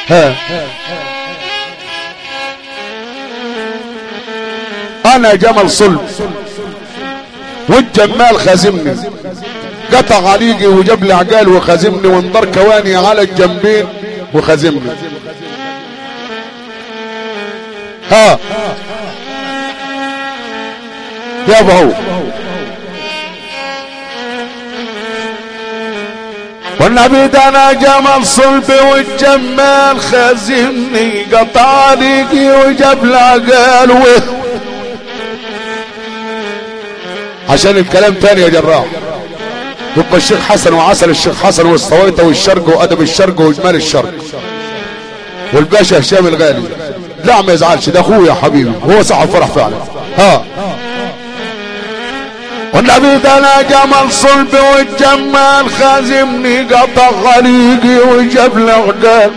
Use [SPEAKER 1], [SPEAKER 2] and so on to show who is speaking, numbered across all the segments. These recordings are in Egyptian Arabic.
[SPEAKER 1] ها انا جمل صلب والجمال خازمني قطع عليقي وجاب لي عقال وخازمني وانضر كواني على الجنبين وخازمني ها يا ابو والنبي ده انا جمل صلبي والجمال خازمني قطع ليقي وجاب لي عقال و- عشان الكلام تاني يا جراح يبقى الشيخ حسن وعسل الشيخ حسن والصويطة والشرق وادب الشرق وجمال الشرق والباشا هشام الغالي لا ما يزعلش ده اخويا حبيبي هو صاحب فرح فعلا ها والنبي ده انا جمل صلبي والجمال خازمني قطع غريقي وجاب لي عقال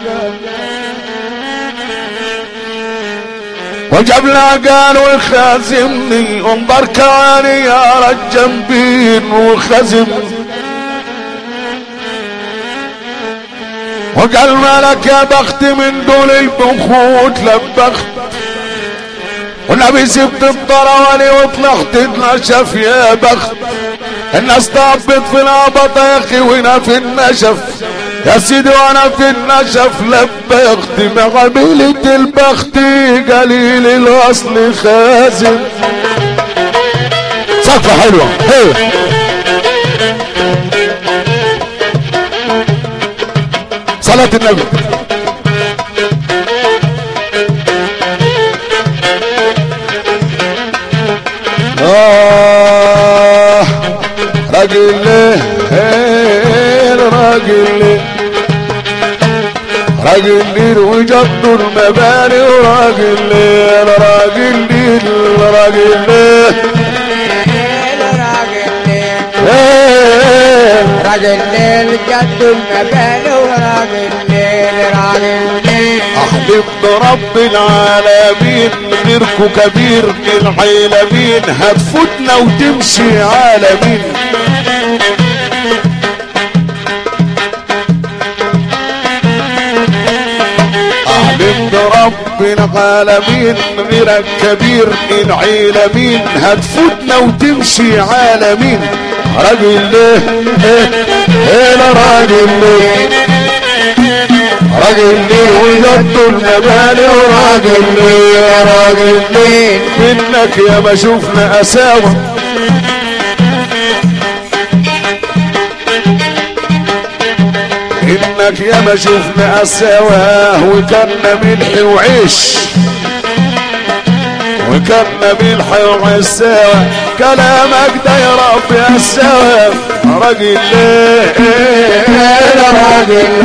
[SPEAKER 1] وجاب لي عقال وخازمني انظر كواني يا رجنبين وخزمني وقال مالك يا بخت من دول البخوت لبخت والنبي سبت الطراولي وطلعت اتنشف يا بخت الناس طابت في الهبطة يا اخي وانا في النشف يا سيدي وانا في النشف لبخت مقابلة البخت قليل الاصل خازن صفة حلوة هي صلاة النبي آه راجل ليه راجل ليه راجل ليل وجد المباني وراجل ليل راجل ليل راجل ليه إيه.
[SPEAKER 2] راجل ليل جد المباني وراجل ليل راجل ليل
[SPEAKER 1] احلم برب العالمين غيركو كبير من العالمين هتفوتنا وتمشي عالمين احلم برب العالمين غيرك كبير من العالمين هتفوتنا وتمشي عالمين راجل ليه ايه ايه لا راجل ليه راجل ليه وجد المباني وراجل ليه راجل ليه منك يا ما شفنا اساوة انك يا ما شفنا اساوة وكنا ملح وعيش وكنا ملح وعساوة كلامك ده يا رب يا سوا راجل ليه راجل